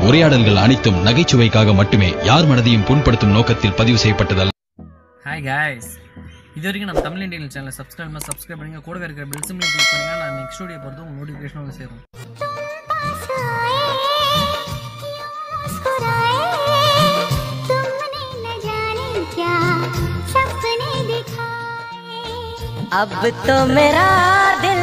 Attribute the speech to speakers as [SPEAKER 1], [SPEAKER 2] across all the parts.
[SPEAKER 1] உரையாடல்கள் அனைத்தும் நகைச்சுவைக்காக மட்டுமே யார் மனதையும் புண்படுத்தும் நோக்கத்தில் பதிவு செய்யப்பட்டதல்ல
[SPEAKER 2] ஹாய் காய்ஸ் இது வரைக்கும் நம்ம தமிழ் இண்டியன் சேனலை சப்ஸ்கிரைப் பண்ணி சப்ஸ்கிரைப் பண்ணுங்க கூடவே இருக்கிற பெல் சிம்லையும் கிளிக் பண்ணுங்க நான் நெக்ஸ்ட் வீடியோ பொறுத்து உங்கள் நோட்டிஃபிகேஷன் வந்து சேரும்
[SPEAKER 3] तुमने न जाने क्या सपने दिखाए
[SPEAKER 4] अब तो मेरा दिल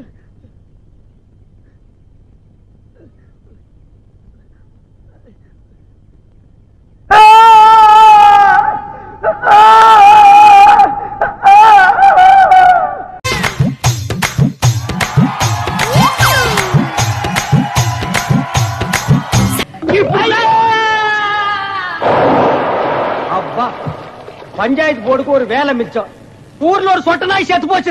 [SPEAKER 5] அப்பா பஞ்சாயத்து போர்டுக்கு ஒரு வேலை மிச்சம் ஊர்ல ஒரு சொட்ட நாய் செத்து போச்சு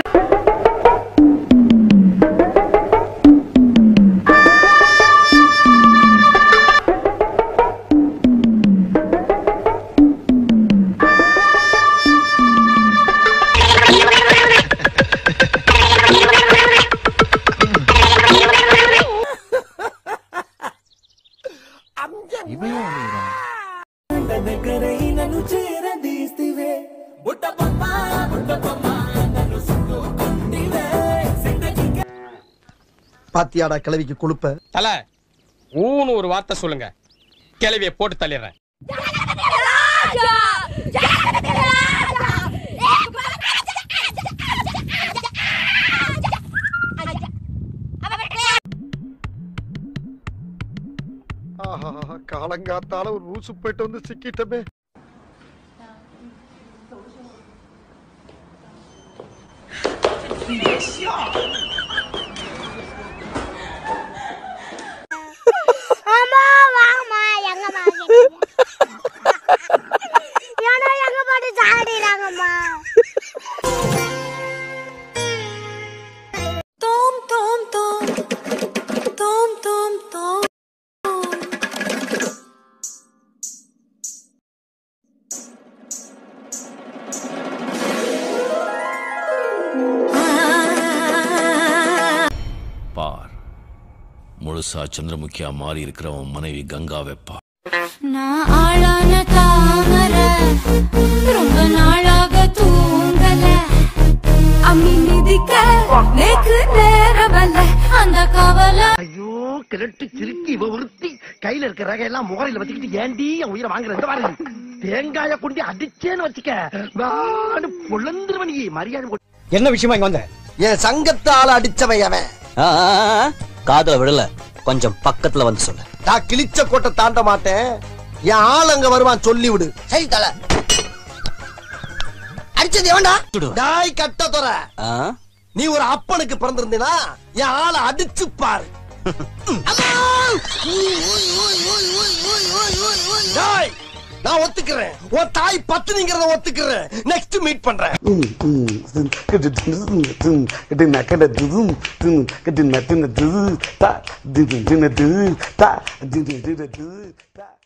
[SPEAKER 6] பாத்தியாடா கிளவிக்கு கொழுப்ப
[SPEAKER 5] தல ஊன்னு ஒரு வார்த்தை சொல்லுங்க கிளவிய போட்டு தள்ளிடுறேன்
[SPEAKER 6] ஆஹா காலங்காத்தால ஒரு ரூசு போயிட்டு வந்து சிக்கிட்டமே
[SPEAKER 3] அம்மா வாங்கம்மா எங்கம்மா ஏன்னா எங்க பாட்டு சாடிறாங்கம்மா
[SPEAKER 4] Tom tom tom Tom tom tom
[SPEAKER 7] பார் முழுசா சந்திரமுகியா மாறி இருக்கிறவன் மனைவி கங்கா வெப்பா
[SPEAKER 4] நான் ஆளான தாமர ரொம்ப நாளாக தூங்கல அம்மி மிதிக்க நேக்கு நேரவல்ல அந்த கவலை
[SPEAKER 6] ஐயோ கிழட்டு சிரிக்கி இவ ஒருத்தி கையில இருக்கிற ரகையெல்லாம் முகரையில வச்சுக்கிட்டு ஏண்டி என் உயிரை வாங்குற இந்த பாரு தேங்காய கொண்டு அடிச்சேன்னு வச்சுக்க வாடு பொழந்துருவ நீ மரியாதை கொடு.
[SPEAKER 5] என்ன விஷயமா இங்க வந்த
[SPEAKER 6] என் சங்கத்தால அடிச்சவன் அவன்
[SPEAKER 8] காதுல விடல கொஞ்சம் பக்கத்துல வந்து சொல்லு
[SPEAKER 6] நான் கிழிச்ச கோட்டை தாண்ட மாட்டேன் என் ஆள் அங்க வருவான் சொல்லி விடு சரி தல அடிச்சது எவன்டா டாய் கட்ட தொற
[SPEAKER 8] ஆ?
[SPEAKER 6] நீ ஒரு அப்பனுக்கு பிறந்திருந்தீனா என் ஆளை அடிச்சு பாரு அம்மா! டேய், நான் ஒத்துக்கிறேன் உன் தாய் பத்துனிங்கிறத ஒத்துக்கிறேன் நெக்ஸ்ட் மீட் பண்றேன்
[SPEAKER 9] ta